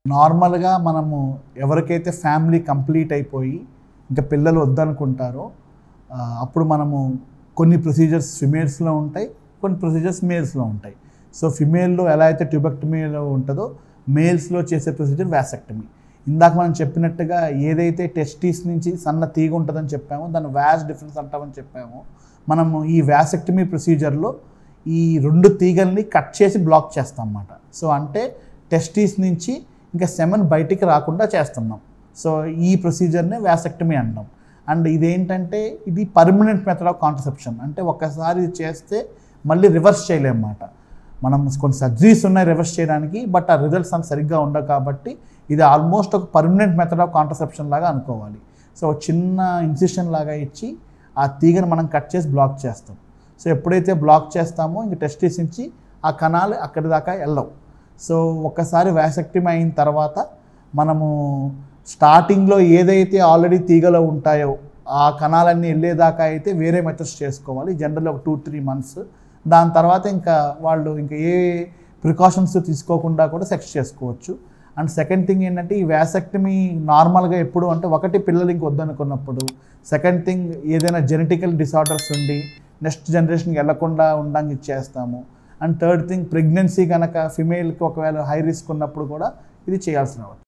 నార్మల్గా మనము ఎవరికైతే ఫ్యామిలీ కంప్లీట్ అయిపోయి ఇంకా పిల్లలు వద్దనుకుంటారో ఆ, అప్పుడు మనము కొన్ని ప్రొసీజర్స్ ఫిమేల్స్లో ఉంటాయి కొన్ని ప్రొసీజర్స్ మేల్స్లో ఉంటాయి సో ఫిమేల్లో ఎలా అయితే ట్యూబెక్టమీలో ఉంటుందో మేల్స్లో చేసే ప్రొసీజర్ వ్యాసెక్టమీ ఇందాక మనం చెప్పినట్టుగా ఏదైతే టెస్టీస్ నుంచి సన్న తీగ ఉంటుందని చెప్పామో దాన్ని వ్యాస్ డిఫరెన్స్ అంటామని చెప్పామో మనము ఈ వ్యాసెక్టమీ ప్రొసీజర్లో ఈ రెండు తీగల్ని కట్ చేసి బ్లాక్ చేస్తాం అన్నమాట సో అంటే టెస్టీస్ నుంచి ఇంకా సెమన్ బయటికి రాకుండా చేస్తున్నాం సో ఈ ప్రొసీజర్నే వ్యాసెక్టమీ అంటాం అండ్ ఇదేంటంటే ఇది పర్మనెంట్ మెథడ్ ఆఫ్ కాంట్రసెప్షన్ అంటే ఒక్కసారి ఇది చేస్తే మళ్ళీ రివర్స్ చేయలేమన్నమాట మనం కొన్ని సర్జరీస్ ఉన్నాయి రివర్స్ చేయడానికి బట్ ఆ రిజల్ట్స్ అంత సరిగ్గా ఉండవు కాబట్టి ఇది ఆల్మోస్ట్ ఒక పర్మనెంట్ మెథడ్ ఆఫ్ కాంట్రసెప్షన్ లాగా అనుకోవాలి సో ఒక చిన్న ఇన్సిషన్ లాగా ఇచ్చి ఆ తీగను మనం కట్ చేసి బ్లాక్ చేస్తాం సో ఎప్పుడైతే బ్లాక్ చేస్తామో ఇంక టెస్టిస్ నుంచి ఆ కణాలు అక్కడి దాకా వెళ్ళవు సో ఒక్కసారి వ్యాసెక్టమీ అయిన తర్వాత మనము స్టార్టింగ్లో ఏదైతే ఆల్రెడీ తీగలో ఉంటాయో ఆ కణాలన్నీ వెళ్ళేదాకా అయితే వేరే మెథడ్స్ చేసుకోవాలి జనరల్ ఒక టూ త్రీ మంత్స్ దాని తర్వాత ఇంకా వాళ్ళు ఇంకా ఏ ప్రికాషన్స్ తీసుకోకుండా కూడా సెక్స్ చేసుకోవచ్చు అండ్ సెకండ్ థింగ్ ఏంటంటే ఈ వ్యాసెక్టమీ నార్మల్గా ఎప్పుడు అంటే ఒకటి పిల్లలు ఇంక వద్దనుకున్నప్పుడు సెకండ్ థింగ్ ఏదైనా జెనెటికల్ డిసార్డర్స్ ఉండి నెక్స్ట్ జనరేషన్కి వెళ్లకుండా ఉండడానికి చేస్తాము అండ్ థర్డ్ థింగ్ ప్రెగ్నెన్సీ కనుక ఫిమేల్కి ఒకవేళ హై రిస్క్ ఉన్నప్పుడు కూడా ఇది చేయాల్సి రావచ్చు